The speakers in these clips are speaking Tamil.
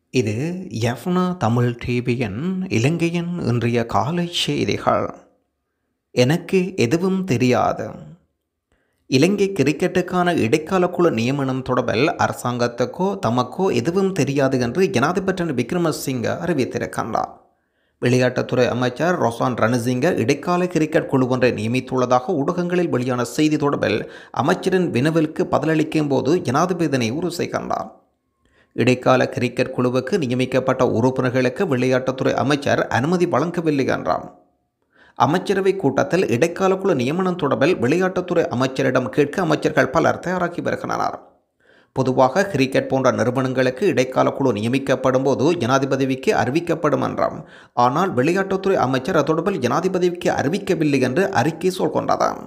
இது யஃப்னா தமிழ் டிவியின் இலங்கையின் இன்றைய காலை செய்திகள் எனக்கு எதுவும் தெரியாது இலங்கை கிரிக்கெட்டுக்கான இடைக்கால குழு நியமனம் தொடர்பில் அரசாங்கத்துக்கோ தமக்கோ எதுவும் தெரியாது என்று ஜனாதிபதி விக்ரமசிங்க அறிவித்திருக்கின்றார் விளையாட்டுத்துறை அமைச்சர் ரொசான் ரணசிங்க இடைக்கால கிரிக்கெட் குழு ஒன்றை நியமித்துள்ளதாக ஊடகங்களில் வெளியான செய்தி தொடர்பில் அமைச்சரின் வினவலுக்கு பதிலளிக்கும் போது ஜனாதிபதியினை உறுதி செய்கின்றார் இடைக்கால கிரிக்கெட் குழுவுக்கு நியமிக்கப்பட்ட உறுப்பினர்களுக்கு விளையாட்டுத்துறை அமைச்சர் அனுமதி வழங்கவில்லை என்றார் அமைச்சரவை கூட்டத்தில் இடைக்கால குழு நியமனம் தொடர்பில் விளையாட்டுத்துறை அமைச்சரிடம் கேட்க அமைச்சர்கள் பலர் தயாராகி வருகின்றனர் பொதுவாக கிரிக்கெட் போன்ற நிறுவனங்களுக்கு இடைக்கால குழு நியமிக்கப்படும் போது ஜனாதிபதிக்கு அறிவிக்கப்படும் என்றாம் ஆனால் விளையாட்டுத்துறை அமைச்சர் அது தொடர்பில் ஜனாதிபதிக்கு அறிவிக்கவில்லை என்று அறிக்கை சொல்கின்றதாம்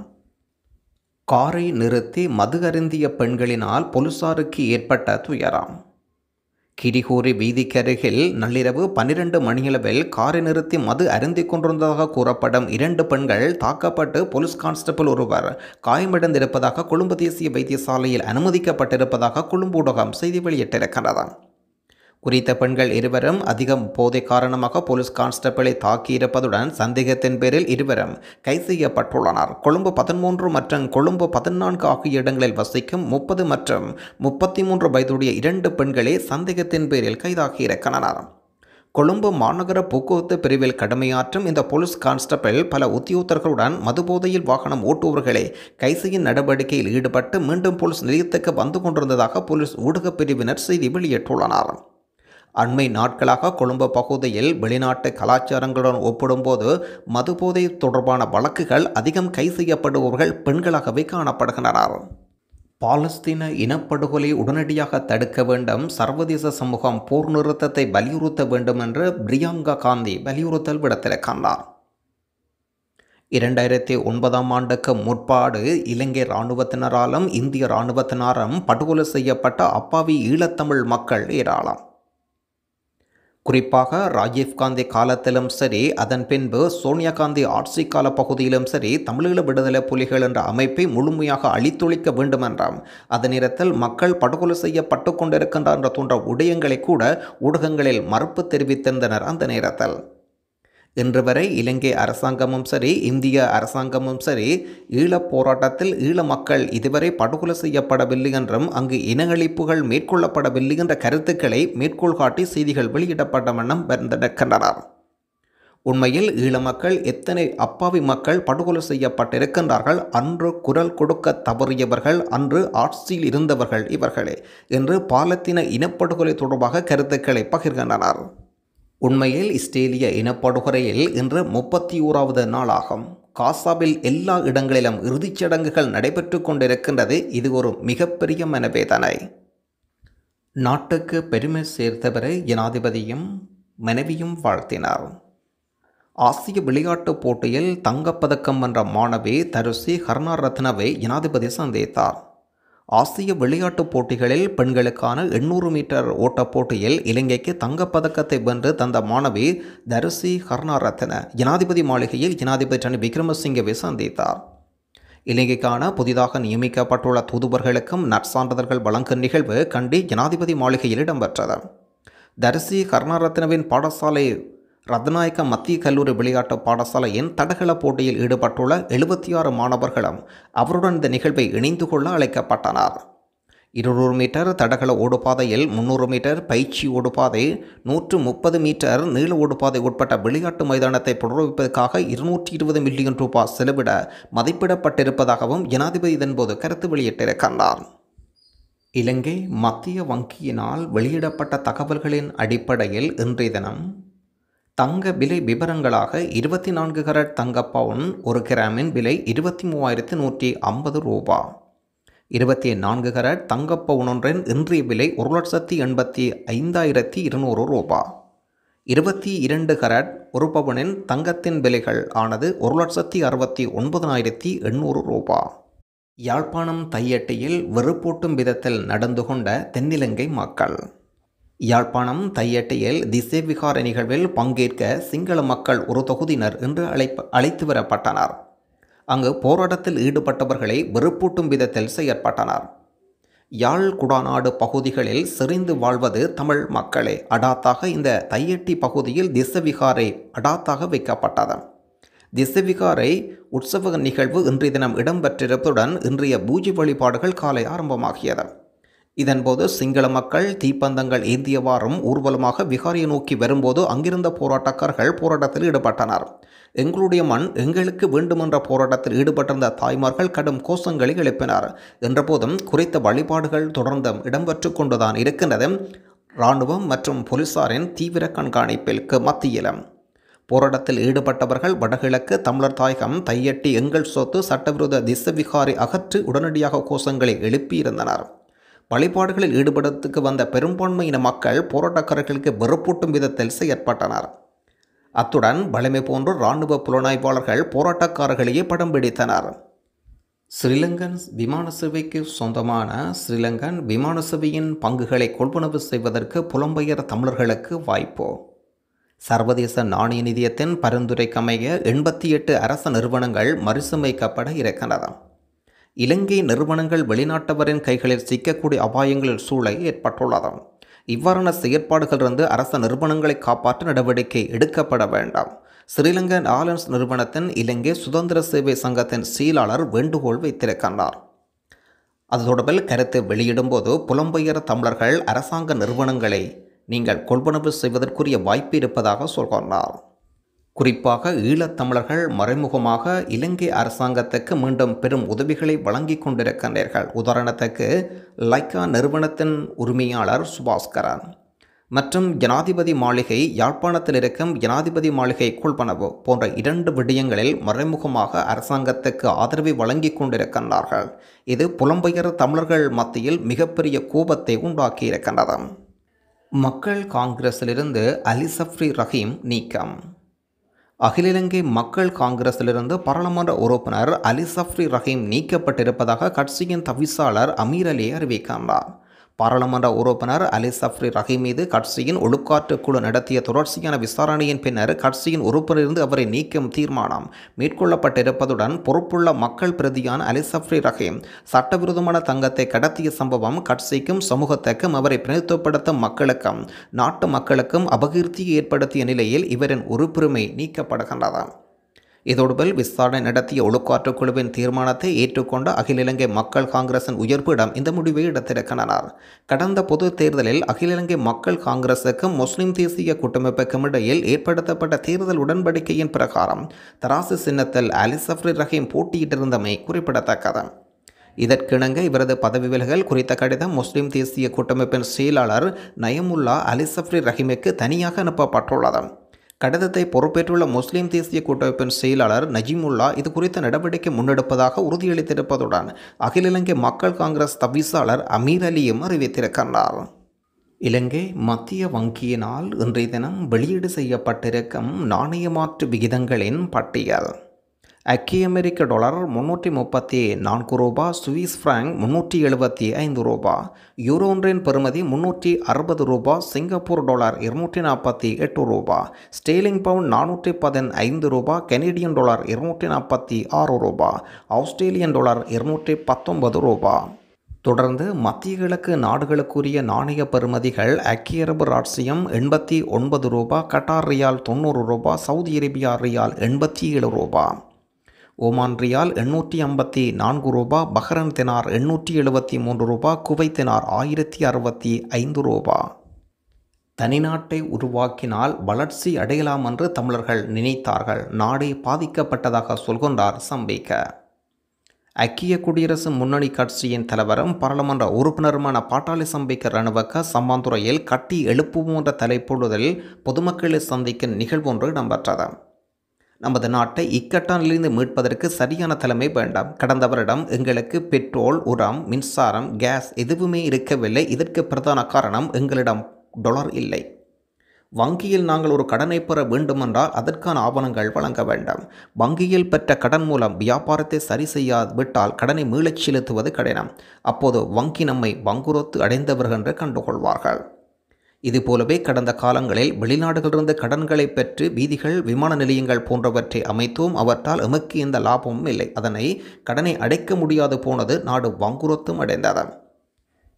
காரை நிறுத்தி மது அருந்திய பெண்களினால் போலீசாருக்கு ஏற்பட்ட துயரம் கிரிகூரி வீதிக்கருகில் நள்ளிரவு பன்னிரண்டு மணியளவில் காரை நிறுத்தி மது அருந்திக் கொண்டிருந்ததாக கூறப்படும் இரண்டு பெண்கள் தாக்கப்பட்டு போலீஸ் கான்ஸ்டபிள் ஒருவர் காயமடைந்திருப்பதாக கொழும்பு தேசிய வைத்தியசாலையில் அனுமதிக்கப்பட்டிருப்பதாக கொழும்பு ஊடகம் செய்தி வெளியிட்டிருக்கிறது குறித்த பெண்கள் இருவரும் அதிகம் போதை காரணமாக போலீஸ் கான்ஸ்டபிளை தாக்கியிருப்பதுடன் சந்தேகத்தின் பேரில் இருவரும் கைது செய்யப்பட்டுள்ளனர் கொழும்பு பதிமூன்று மற்றும் கொழும்பு பதினான்கு ஆகிய இடங்களில் வசிக்கும் முப்பது மற்றும் முப்பத்தி மூன்று வயதுடைய இரண்டு பெண்களே சந்தேகத்தின் பேரில் கைதாகியிருக்கின்றனர் கொழும்பு மாநகர போக்குவரத்து பிரிவில் கடமையாற்றும் இந்த போலீஸ் கான்ஸ்டபிள் பல உத்தியோகத்தர்களுடன் மதுபோதையில் வாகனம் ஓட்டுபவர்களை கைசையின் நடவடிக்கையில் ஈடுபட்டு மீண்டும் போலீஸ் நிலையத்துக்கு வந்து கொண்டிருந்ததாக போலீஸ் ஊடகப் பிரிவினர் செய்தி வெளியிட்டுள்ளனர் அண்மை நாட்களாக கொழும்பு பகுதியில் வெளிநாட்டு கலாச்சாரங்களுடன் ஒப்பிடும்போது மதுபோதை தொடர்பான வழக்குகள் அதிகம் கை செய்யப்படுபவர்கள் பெண்களாகவே காணப்படுகின்றனர் பாலஸ்தீன இனப்படுகொலை உடனடியாக தடுக்க வேண்டும் சர்வதேச சமூகம் போர் நிறுத்தத்தை வலியுறுத்த வேண்டும் என்று பிரியங்கா காந்தி வலியுறுத்தல் விடுத்திருக்கின்றார் இரண்டாயிரத்தி ஒன்பதாம் ஆண்டுக்கு முற்பாடு இலங்கை இராணுவத்தினராலும் இந்திய இராணுவத்தினரும் படுகொலை செய்யப்பட்ட அப்பாவி ஈழத்தமிழ் மக்கள் ஏராளம் குறிப்பாக ராஜீவ்காந்தி காலத்திலும் சரி அதன் பின்பு சோனியா காந்தி ஆட்சி கால பகுதியிலும் சரி தமிழீழ விடுதலை புலிகள் என்ற அமைப்பை முழுமையாக அழித்தொழிக்க வேண்டும் என்றாம் அதே நேரத்தில் மக்கள் படுகொலை செய்யப்பட்டு கொண்டிருக்கின்றார் என்ற தோன்ற உடையங்களை கூட ஊடகங்களில் மறுப்பு தெரிவித்திருந்தனர் அந்த நேரத்தில் இன்று வரை இலங்கை அரசாங்கமும் சரி இந்திய அரசாங்கமும் சரி ஈழப் போராட்டத்தில் ஈழ மக்கள் இதுவரை படுகொலை செய்யப்படவில்லை என்றும் அங்கு இன அழிப்புகள் மேற்கொள்ளப்படவில்லை என்ற கருத்துக்களை மேற்கோள் காட்டி செய்திகள் வெளியிடப்பட்ட வண்ணம் வந்திருக்கின்றனர் உண்மையில் ஈழ மக்கள் எத்தனை அப்பாவி மக்கள் படுகொலை செய்யப்பட்டிருக்கின்றார்கள் அன்று குரல் கொடுக்க தவறியவர்கள் அன்று ஆட்சியில் இருந்தவர்கள் இவர்களே என்று பாலத்தின இனப்படுகொலை தொடர்பாக கருத்துக்களை பகிர்கின்றனர் உண்மையில் இஸ்ரேலிய இனப்படுகொலையில் இன்று முப்பத்தி ஓராவது நாளாகும் காசாவில் எல்லா இடங்களிலும் இறுதிச் சடங்குகள் நடைபெற்று கொண்டிருக்கின்றது இது ஒரு மிகப்பெரிய மனவேதனை நாட்டுக்கு பெருமை சேர்த்தவரை ஜனாதிபதியும் மனைவியும் வாழ்த்தினார் ஆசிய விளையாட்டுப் போட்டியில் தங்கப்பதக்கம் வென்ற மாணவி தருசி கருணாரத்னவை ஜனாதிபதி சந்தித்தார் ஆசிய விளையாட்டுப் போட்டிகளில் பெண்களுக்கான எண்ணூறு மீட்டர் ஓட்டப் போட்டியில் இலங்கைக்கு தங்கப்பதக்கத்தை வென்று தந்த மாணவி தரிசி கருணாரத்ன ஜனாதிபதி மாளிகையில் ஜனாதிபதி ரணில் விக்ரமசிங்கவை சந்தித்தார் இலங்கைக்கான புதிதாக நியமிக்கப்பட்டுள்ள தூதுவர்களுக்கும் நற்சான்றிதழ்கள் வழங்கும் நிகழ்வு கண்டி ஜனாதிபதி மாளிகையில் இடம்பெற்றது தரிசி கருணாரத்னவின் பாடசாலை ரத்நாயக்க மத்திய கல்லூரி விளையாட்டு பாடசாலையின் தடகள போட்டியில் ஈடுபட்டுள்ள எழுபத்தி ஆறு மாணவர்களும் அவருடன் இந்த நிகழ்வை இணைந்து கொள்ள அழைக்கப்பட்டனர் இருநூறு மீட்டர் தடகள ஓடுபாதையில் முன்னூறு மீட்டர் பயிற்சி ஓடுபாதை நூற்று முப்பது மீட்டர் நீள ஓடுபாதை உட்பட்ட விளையாட்டு மைதானத்தை புனரமைப்பதற்காக இருநூற்றி இருபது மில்லியன் ரூபாய் செலவிட மதிப்பிடப்பட்டிருப்பதாகவும் ஜனாதிபதி இதன்போது கருத்து வெளியிட்டிருக்கின்றார் இலங்கை மத்திய வங்கியினால் வெளியிடப்பட்ட தகவல்களின் அடிப்படையில் இன்றைய தினம் தங்க விலை விவரங்களாக இருபத்தி நான்கு கரட் தங்க பவுன் ஒரு கிராமின் விலை இருபத்தி மூவாயிரத்து நூற்றி ஐம்பது ரூபா இருபத்தி நான்கு கரட் தங்க பவுனொன்றின் இன்றைய விலை ஒரு லட்சத்தி எண்பத்தி ஐந்தாயிரத்தி இருநூறு ரூபா இருபத்தி இரண்டு கரட் ஒரு பவுனின் தங்கத்தின் விலைகள் ஆனது ஒரு லட்சத்தி அறுபத்தி ஒன்பதனாயிரத்தி எண்ணூறு ரூபா யாழ்ப்பாணம் தையட்டியில் வெறுப்பூட்டும் விதத்தில் நடந்து கொண்ட தென்னிலங்கை மக்கள் யாழ்ப்பாணம் தையட்டியில் திசை விகார நிகழ்வில் பங்கேற்க சிங்கள மக்கள் ஒரு தொகுதியினர் என்று அழைப்ப அழைத்து வரப்பட்டனர் அங்கு போராட்டத்தில் ஈடுபட்டவர்களை வெறுப்பூட்டும் விதத்தில் செயற்பட்டனர் யாழ் குடாநாடு பகுதிகளில் செறிந்து வாழ்வது தமிழ் மக்களே அடாத்தாக இந்த தையட்டி பகுதியில் திசவிகாரை அடாத்தாக வைக்கப்பட்டது திசவிகாரை உற்சவ நிகழ்வு இன்றைய தினம் இடம்பெற்றிருப்பதுடன் இன்றைய பூஜை வழிபாடுகள் காலை ஆரம்பமாகியது இதன்போது சிங்கள மக்கள் தீப்பந்தங்கள் ஏந்தியவாறும் ஊர்வலமாக விகாரியை நோக்கி வரும்போது அங்கிருந்த போராட்டக்காரர்கள் போராட்டத்தில் ஈடுபட்டனர் எங்களுடைய மண் எங்களுக்கு வேண்டுமென்ற போராட்டத்தில் ஈடுபட்டிருந்த தாய்மார்கள் கடும் கோஷங்களை எழுப்பினர் என்றபோதும் குறித்த வழிபாடுகள் தொடர்ந்தும் இடம்பெற்று கொண்டுதான் இருக்கின்றது இராணுவம் மற்றும் போலீசாரின் தீவிர கண்காணிப்பில் மத்தியிலும் போராட்டத்தில் ஈடுபட்டவர்கள் வடகிழக்கு தமிழர் தாயகம் தையட்டி எங்கள் சொத்து சட்டவிரோத திசவிகாரை அகற்றி உடனடியாக கோஷங்களை எழுப்பியிருந்தனர் வழிபாடுகளில் ஈடுபடுறதுக்கு வந்த பெரும்பான்மையின மக்கள் போராட்டக்காரர்களுக்கு வெறுப்பூட்டும் விதத்தில் செயற்பட்டனர் அத்துடன் வலிமை போன்ற இராணுவ புலனாய்வாளர்கள் போராட்டக்காரர்களையே படம் பிடித்தனர் ஸ்ரீலங்கன் விமான சேவைக்கு சொந்தமான ஸ்ரீலங்கன் விமான சேவையின் பங்குகளை கொள்வனவு செய்வதற்கு புலம்பெயர் தமிழர்களுக்கு வாய்ப்பு சர்வதேச நாணய நிதியத்தின் பரிந்துரைக்கமைய எண்பத்தி எட்டு அரச நிறுவனங்கள் மறுசமைக்கப்பட இருக்கின்றன இலங்கை நிறுவனங்கள் வெளிநாட்டவரின் கைகளில் சிக்கக்கூடிய அபாயங்களில் சூழல் ஏற்பட்டுள்ளது இவ்வாறான செயற்பாடுகளிலிருந்து அரச நிறுவனங்களை காப்பாற்ற நடவடிக்கை எடுக்கப்பட வேண்டாம் ஸ்ரீலங்கன் ஆலன்ஸ் நிறுவனத்தின் இலங்கை சுதந்திர சேவை சங்கத்தின் செயலாளர் வேண்டுகோள் வைத்திருக்கின்றார் அது தொடர்பில் கருத்து வெளியிடும்போது புலம்பெயர் தமிழர்கள் அரசாங்க நிறுவனங்களை நீங்கள் கொள்வனவு செய்வதற்குரிய வாய்ப்பு இருப்பதாக சொல்கின்றார் குறிப்பாக ஈழத்தமிழர்கள் மறைமுகமாக இலங்கை அரசாங்கத்துக்கு மீண்டும் பெரும் உதவிகளை வழங்கி கொண்டிருக்கின்றீர்கள் உதாரணத்துக்கு லைக்கா நிறுவனத்தின் உரிமையாளர் சுபாஸ்கரன் மற்றும் ஜனாதிபதி மாளிகை யாழ்ப்பாணத்தில் இருக்கும் ஜனாதிபதி மாளிகை கொள்வனவு போன்ற இரண்டு விடயங்களில் மறைமுகமாக அரசாங்கத்துக்கு ஆதரவை வழங்கி கொண்டிருக்கின்றார்கள் இது புலம்பெயர் தமிழர்கள் மத்தியில் மிகப்பெரிய கோபத்தை உண்டாக்கியிருக்கின்றது மக்கள் காங்கிரஸிலிருந்து அலி சஃப்ரி ரஹீம் நீக்கம் அகில இலங்கை மக்கள் காங்கிரஸிலிருந்து பாராளுமன்ற உறுப்பினர் அலி சஃப்ரி ரஹீம் நீக்கப்பட்டிருப்பதாக கட்சியின் தவிசாளர் அமீர் அலி அறிவிக்கின்றார் பாராளுமன்ற உறுப்பினர் அலி சஃப்ரி ரஹீம் மீது கட்சியின் ஒழுக்காற்று குழு நடத்திய தொடர்ச்சியான விசாரணையின் பின்னர் கட்சியின் உறுப்பிலிருந்து அவரை நீக்கும் தீர்மானம் மேற்கொள்ளப்பட்டிருப்பதுடன் பொறுப்புள்ள மக்கள் பிரதியான அலி சஃப்ரி ரஹீம் சட்டவிரோதமான தங்கத்தை கடத்திய சம்பவம் கட்சிக்கும் சமூகத்துக்கும் அவரை பிரதித்துவப்படுத்தும் மக்களுக்கும் நாட்டு மக்களுக்கும் அபகீர்த்தியை ஏற்படுத்திய நிலையில் இவரின் உறுப்புரிமை நீக்கப்படுகின்றது இதோடுபல் விசாரணை நடத்திய ஒழுக்காற்றுக் குழுவின் தீர்மானத்தை ஏற்றுக்கொண்ட அகில இலங்கை மக்கள் காங்கிரசின் உயர்ப்பிடம் இந்த முடிவை எடுத்திருக்கின்றனர் கடந்த பொது தேர்தலில் அகில இலங்கை மக்கள் காங்கிரசுக்கும் முஸ்லிம் தேசிய கூட்டமைப்புக்கும் இடையில் ஏற்படுத்தப்பட்ட தேர்தல் உடன்படிக்கையின் பிரகாரம் தராசு சின்னத்தில் அலி சஃப்ரி ரஹீம் போட்டியிட்டிருந்தமை குறிப்பிடத்தக்கது இதற்கிணங்க இவரது பதவி விலகல் குறித்த கடிதம் முஸ்லிம் தேசிய கூட்டமைப்பின் செயலாளர் நயமுல்லா அலி சஃப்ரி ரஹீமுக்கு தனியாக அனுப்பப்பட்டுள்ளது கடிதத்தை பொறுப்பேற்றுள்ள முஸ்லிம் தேசிய கூட்டமைப்பின் செயலாளர் நஜிமுல்லா இது குறித்த நடவடிக்கை முன்னெடுப்பதாக உறுதியளித்திருப்பதுடன் அகில இலங்கை மக்கள் காங்கிரஸ் தவிசாளர் அமீர் அலியும் அறிவித்திருக்கின்றார் இலங்கை மத்திய வங்கியினால் இன்றைய தினம் வெளியீடு செய்யப்பட்டிருக்கும் நாணய மாற்று விகிதங்களின் பட்டியல் ஐக்கிய அமெரிக்க டாலர் முன்னூற்றி முப்பத்தி நான்கு ரூபா சுவிஸ் ஃப்ராங்க் முன்னூற்றி எழுபத்தி ஐந்து ரூபா யூரோ ஒன்றின் பெறுமதி முன்னூற்றி அறுபது ரூபா சிங்கப்பூர் டாலர் இருநூற்றி நாற்பத்தி எட்டு ரூபா ஸ்டேலிங் பவுண்ட் நானூற்றி பதினைந்து ரூபா கெனடியன் டாலர் இருநூற்றி நாற்பத்தி ஆறு ரூபா ஆஸ்திரேலியன் டாலர் இருநூற்றி பத்தொன்பது ரூபா தொடர்ந்து மத்திய கிழக்கு நாடுகளுக்குரிய நாணய பெறுமதிகள் ஐக்கிய அரபு ராட்சியம் எண்பத்தி ஒன்பது ரூபா கட்டார் ரியால் தொண்ணூறு ரூபா சவுதி அரேபியா ரியால் எண்பத்தி ஏழு ரூபா ஓமான் ரியால் எண்ணூற்றி ஐம்பத்தி நான்கு ரூபா பஹ்ரன் தினார் எண்ணூற்றி எழுபத்தி மூன்று ரூபா குவைத் தினார் ஆயிரத்தி அறுபத்தி ஐந்து ரூபா தனிநாட்டை உருவாக்கினால் வளர்ச்சி அடையலாம் என்று தமிழர்கள் நினைத்தார்கள் நாடே பாதிக்கப்பட்டதாக சொல்கின்றார் சம்பிக்க ஐக்கிய குடியரசு முன்னணி கட்சியின் தலைவரும் பாராளுமன்ற உறுப்பினருமான பாட்டாளி சம்பிக்க ரணவக்க சம்மாந்துறையில் கட்டி எழுப்புவோம் என்ற தலைப்பொழுதில் பொதுமக்களை சந்திக்கும் நிகழ்வொன்று இடம்பெற்றது நமது நாட்டை இக்கட்டானிலிருந்து மீட்பதற்கு சரியான தலைமை வேண்டாம் கடந்த வருடம் எங்களுக்கு பெட்ரோல் உரம் மின்சாரம் கேஸ் எதுவுமே இருக்கவில்லை இதற்கு பிரதான காரணம் எங்களிடம் டொலர் இல்லை வங்கியில் நாங்கள் ஒரு கடனை பெற வேண்டுமென்றால் அதற்கான ஆவணங்கள் வழங்க வேண்டாம் வங்கியில் பெற்ற கடன் மூலம் வியாபாரத்தை சரி செய்யாவிட்டால் கடனை மீளச் செலுத்துவது கடினம் அப்போது வங்கி நம்மை வங்குரோத்து அடைந்தவர்கள் என்று கண்டுகொள்வார்கள் இதுபோலவே கடந்த காலங்களில் வெளிநாடுகளிலிருந்து கடன்களை பெற்று வீதிகள் விமான நிலையங்கள் போன்றவற்றை அமைத்தோம் அவற்றால் எமக்கு எந்த லாபமும் இல்லை அதனை கடனை அடைக்க முடியாது போனது நாடு வங்குரோத்தும் அடைந்தது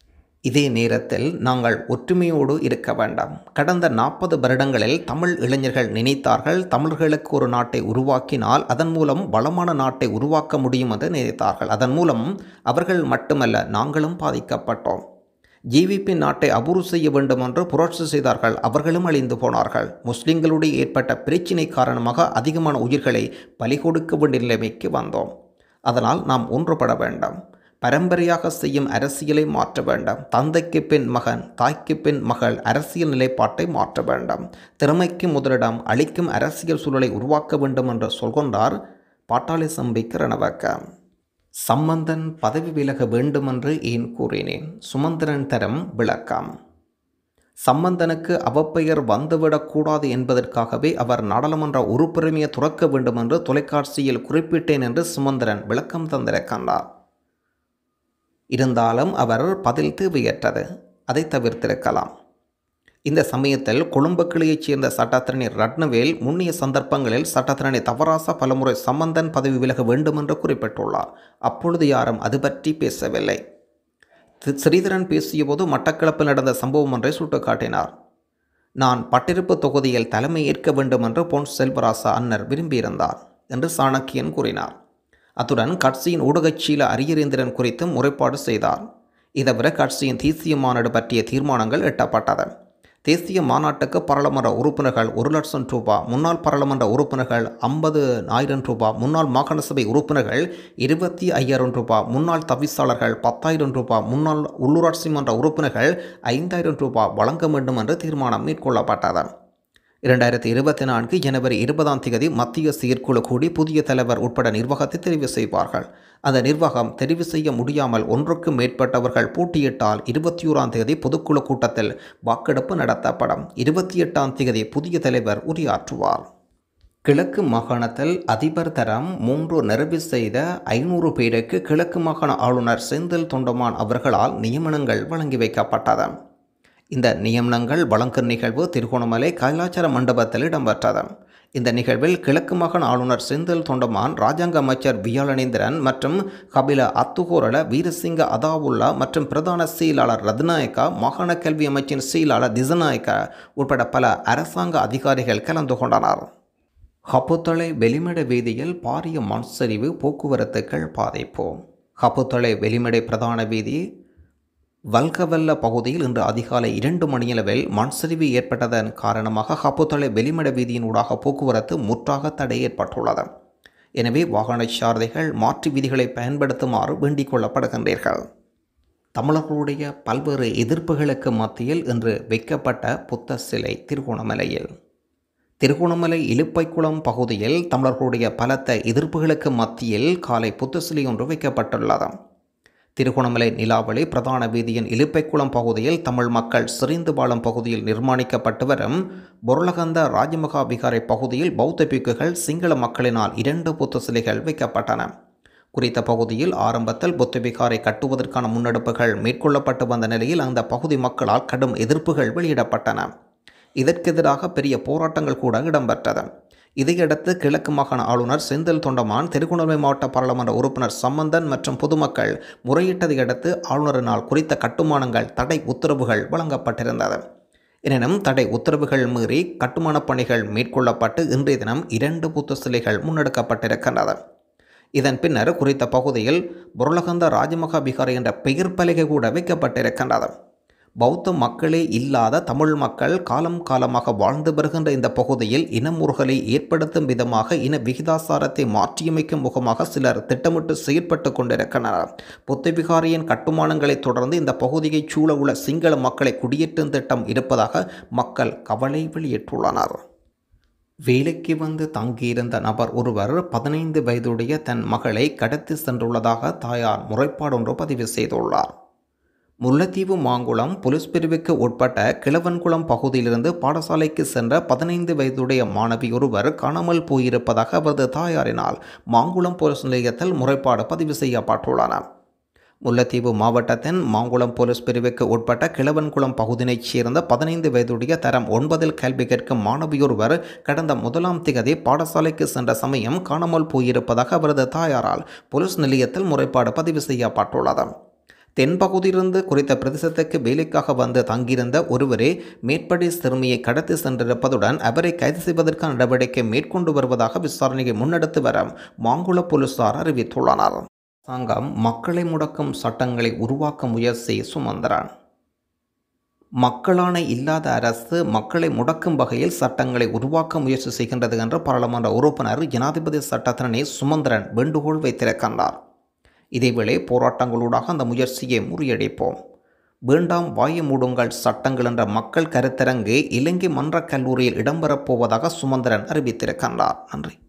இதே நேரத்தில் நாங்கள் ஒற்றுமையோடு இருக்க வேண்டாம் கடந்த நாற்பது வருடங்களில் தமிழ் இளைஞர்கள் நினைத்தார்கள் தமிழர்களுக்கு ஒரு நாட்டை உருவாக்கினால் அதன் மூலம் வளமான நாட்டை உருவாக்க முடியும் என்று நினைத்தார்கள் அதன் மூலம் அவர்கள் மட்டுமல்ல நாங்களும் பாதிக்கப்பட்டோம் ஜிவிபி நாட்டை அபூர்வு செய்ய வேண்டும் என்று புரட்சி செய்தார்கள் அவர்களும் அழிந்து போனார்கள் முஸ்லிம்களுடைய ஏற்பட்ட பிரச்சினை காரணமாக அதிகமான உயிர்களை பலி கொடுக்க வேண்டிய நிலைமைக்கு வந்தோம் அதனால் நாம் ஒன்றுபட வேண்டாம் பரம்பரையாக செய்யும் அரசியலை மாற்ற வேண்டாம் தந்தைக்கு பின் மகன் தாய்க்கு பின் மகள் அரசியல் நிலைப்பாட்டை மாற்ற வேண்டாம் திறமைக்கு முதலிடம் அளிக்கும் அரசியல் சூழலை உருவாக்க வேண்டும் என்று சொல்கின்றார் பாட்டாளி சம்பிக்க ரணவக்க சம்பந்தன் பதவி விலக வேண்டுமென்று ஏன் கூறினேன் சுமந்திரன் தரம் விளக்கம் சம்பந்தனுக்கு அவப்பெயர் வந்துவிடக்கூடாது என்பதற்காகவே அவர் நாடாளுமன்ற உறுப்புரிமையை துறக்க வேண்டும் என்று தொலைக்காட்சியில் குறிப்பிட்டேன் என்று சுமந்திரன் விளக்கம் தந்திருக்கின்றார் இருந்தாலும் அவர் பதில் தேவையற்றது அதை தவிர்த்திருக்கலாம் இந்த சமயத்தில் கொழும்பு கிளையைச் சேர்ந்த சட்டத்திரணி ரட்னவேல் முன்னிய சந்தர்ப்பங்களில் சட்டத்திரணி தவராசா பலமுறை சம்பந்தன் பதவி விலக வேண்டும் என்று குறிப்பிட்டுள்ளார் அப்பொழுது யாரும் அது பற்றி பேசவில்லை ஸ்ரீதரன் பேசியபோது மட்டக்களப்பில் நடந்த சம்பவம் ஒன்றை சுட்டிக்காட்டினார் நான் பட்டிருப்பு தொகுதியில் தலைமை ஏற்க வேண்டும் என்று பொன் செல்வராசா அன்னர் விரும்பியிருந்தார் என்று சாணக்கியன் கூறினார் அத்துடன் கட்சியின் ஊடகச்சீல அரியரேந்திரன் குறித்தும் முறைப்பாடு செய்தார் இதுவரை கட்சியின் தேசிய மாநாடு பற்றிய தீர்மானங்கள் எட்டப்பட்டது தேசிய மாநாட்டுக்கு பாராளுமன்ற உறுப்பினர்கள் ஒரு லட்சம் ரூபாய் முன்னாள் பாராளுமன்ற உறுப்பினர்கள் ஐம்பது ஆயிரம் ரூபாய் முன்னாள் மாகாண சபை உறுப்பினர்கள் இருபத்தி ஐயாயிரம் ரூபாய் முன்னாள் தவிசாளர்கள் பத்தாயிரம் ரூபாய் முன்னாள் உள்ளூராட்சி மன்ற உறுப்பினர்கள் ஐந்தாயிரம் ரூபாய் வழங்க வேண்டும் என்று தீர்மானம் மேற்கொள்ளப்பட்டது இரண்டாயிரத்தி இருபத்தி நான்கு ஜனவரி இருபதாம் தேதி மத்திய செயற்குழு கூடி புதிய தலைவர் உட்பட நிர்வாகத்தை தெரிவு செய்வார்கள் அந்த நிர்வாகம் தெரிவு செய்ய முடியாமல் ஒன்றுக்கும் மேற்பட்டவர்கள் போட்டியிட்டால் இருபத்தி ஓராம் தேதி பொதுக்குழு கூட்டத்தில் வாக்கெடுப்பு நடத்தப்படும் இருபத்தி எட்டாம் தேதி புதிய தலைவர் உரையாற்றுவார் கிழக்கு மாகாணத்தில் அதிபர் தரம் மூன்று நிறைவு செய்த ஐநூறு பேருக்கு கிழக்கு மாகாண ஆளுநர் செந்தில் தொண்டமான் அவர்களால் நியமனங்கள் வழங்கி வைக்கப்பட்டது இந்த நியமனங்கள் வழங்கும் நிகழ்வு திருகோணமலை கைலாச்சார மண்டபத்தில் இடம்பெற்றது இந்த நிகழ்வில் கிழக்கு மாகாண ஆளுநர் செந்தில் தொண்டமான் ராஜாங்க அமைச்சர் வியாழனேந்திரன் மற்றும் கபில அத்துகோரல வீரசிங்க அதாவுல்லா மற்றும் பிரதான செயலாளர் ரத்நாயக்கா மாகாண கல்வி அமைச்சின் செயலாளர் திசநாயக்கா உட்பட பல அரசாங்க அதிகாரிகள் கலந்து கொண்டனர் ஹப்புத்தளை வெளிமட வீதியில் பாரிய மண் சரிவு போக்குவரத்துக்கள் பாதிப்பு ஹப்புத்தளை வெளிமடை பிரதான வீதி வல்கவல்ல பகுதியில் இன்று அதிகாலை இரண்டு மணியளவில் மண் சரிவு ஏற்பட்டதன் காரணமாக ஹப்புத்தளை வெளிமட வீதியின் ஊடாக போக்குவரத்து முற்றாக தடை ஏற்பட்டுள்ளது எனவே வாகன சாரதிகள் மாற்று விதிகளை பயன்படுத்துமாறு வேண்டிக் கொள்ளப்படுகின்றீர்கள் தமிழர்களுடைய பல்வேறு எதிர்ப்புகளுக்கு மத்தியில் இன்று வைக்கப்பட்ட புத்த சிலை திருகோணமலையில் திருகோணமலை இலுப்பைக்குளம் பகுதியில் தமிழர்களுடைய பலத்த எதிர்ப்புகளுக்கு மத்தியில் காலை புத்த சிலை ஒன்று வைக்கப்பட்டுள்ளது திருகோணமலை நிலாவளி பிரதான வீதியின் இலுப்பைக்குளம் பகுதியில் தமிழ் மக்கள் சிறிந்து வாழும் பகுதியில் நிர்மாணிக்கப்பட்டு வரும் பொருளகந்த ராஜமகா விகாரை பகுதியில் பௌத்த பிக்குகள் சிங்கள மக்களினால் இரண்டு புத்த சிலைகள் வைக்கப்பட்டன குறித்த பகுதியில் ஆரம்பத்தில் புத்த விகாரை கட்டுவதற்கான முன்னெடுப்புகள் மேற்கொள்ளப்பட்டு வந்த நிலையில் அந்த பகுதி மக்களால் கடும் எதிர்ப்புகள் வெளியிடப்பட்டன இதற்கெதிராக பெரிய போராட்டங்கள் கூட இடம்பெற்றது இதையடுத்து கிழக்கு மாகாண ஆளுநர் செந்தில் தொண்டமான் திருகோணமலை மாவட்ட பாராளுமன்ற உறுப்பினர் சம்பந்தன் மற்றும் பொதுமக்கள் முறையிட்டதை அடுத்து ஆளுநரினால் குறித்த கட்டுமானங்கள் தடை உத்தரவுகள் வழங்கப்பட்டிருந்தது எனினும் தடை உத்தரவுகள் மீறி கட்டுமானப் பணிகள் மேற்கொள்ளப்பட்டு இன்றைய தினம் இரண்டு புத்த சிலைகள் முன்னெடுக்கப்பட்டிருக்கின்றன இதன் பின்னர் குறித்த பகுதியில் பொருளகந்த ராஜமகா விகாரை என்ற பெயர் பலகை கூட வைக்கப்பட்டிருக்கின்றது பௌத்த மக்களே இல்லாத தமிழ் மக்கள் காலம் காலமாக வாழ்ந்து வருகின்ற இந்த பகுதியில் இனமுறுகலை ஏற்படுத்தும் விதமாக இன விகிதாசாரத்தை மாற்றியமைக்கும் முகமாக சிலர் திட்டமிட்டு செயற்பட்டு கொண்டிருக்கின்றனர் புத்தவிகாரியின் கட்டுமானங்களைத் தொடர்ந்து இந்த பகுதியைச் சூழ உள்ள சிங்கள மக்களை குடியேற்றும் திட்டம் இருப்பதாக மக்கள் கவலை வெளியிட்டுள்ளனர் வேலைக்கு வந்து தங்கியிருந்த நபர் ஒருவர் பதினைந்து வயதுடைய தன் மகளை கடத்தி சென்றுள்ளதாக தாயார் முறைப்பாடொன்று பதிவு செய்துள்ளார் முல்லைத்தீவு மாங்குளம் போலீஸ் பிரிவுக்கு உட்பட்ட கிழவன்குளம் பகுதியிலிருந்து பாடசாலைக்கு சென்ற பதினைந்து வயதுடைய மாணவி ஒருவர் காணாமல் போயிருப்பதாக அவரது தாயாரினால் மாங்குளம் போலீஸ் நிலையத்தில் முறைப்பாடு பதிவு செய்யப்பட்டுள்ளன முல்லைத்தீவு மாவட்டத்தின் மாங்குளம் போலீஸ் பிரிவுக்கு உட்பட்ட கிழவன்குளம் பகுதியைச் சேர்ந்த பதினைந்து வயதுடைய தரம் ஒன்பதில் கல்வி கற்கும் மாணவியொருவர் கடந்த முதலாம் திகதி பாடசாலைக்கு சென்ற சமயம் காணாமல் போயிருப்பதாக அவரது தாயாரால் போலீஸ் நிலையத்தில் முறைப்பாடு பதிவு செய்யப்பட்டுள்ளது தென்பகுதியிலிருந்து குறித்த பிரதேசத்துக்கு வேலைக்காக வந்து தங்கியிருந்த ஒருவரே மேற்படி சிறுமியை கடத்தி சென்றிருப்பதுடன் அவரை கைது செய்வதற்கான நடவடிக்கை மேற்கொண்டு வருவதாக விசாரணையை முன்னெடுத்து வர மாங்குள போலீசார் அறிவித்துள்ளனர் அரசாங்கம் மக்களை முடக்கும் சட்டங்களை உருவாக்க முயற்சி சுமந்திரன் மக்களான இல்லாத அரசு மக்களை முடக்கும் வகையில் சட்டங்களை உருவாக்க முயற்சி செய்கின்றது என்று பாராளுமன்ற உறுப்பினர் ஜனாதிபதி சட்டத்தினே சுமந்திரன் வேண்டுகோள் வைத்திருக்கின்றார் இதேவேளை போராட்டங்களூடாக அந்த முயற்சியை முறியடிப்போம் வேண்டாம் வாய மூடுங்கள் சட்டங்கள் என்ற மக்கள் கருத்தரங்கு இலங்கை மன்ற கல்லூரியில் இடம்பெறப் போவதாக சுமந்திரன் அறிவித்திருக்கின்றார் நன்றி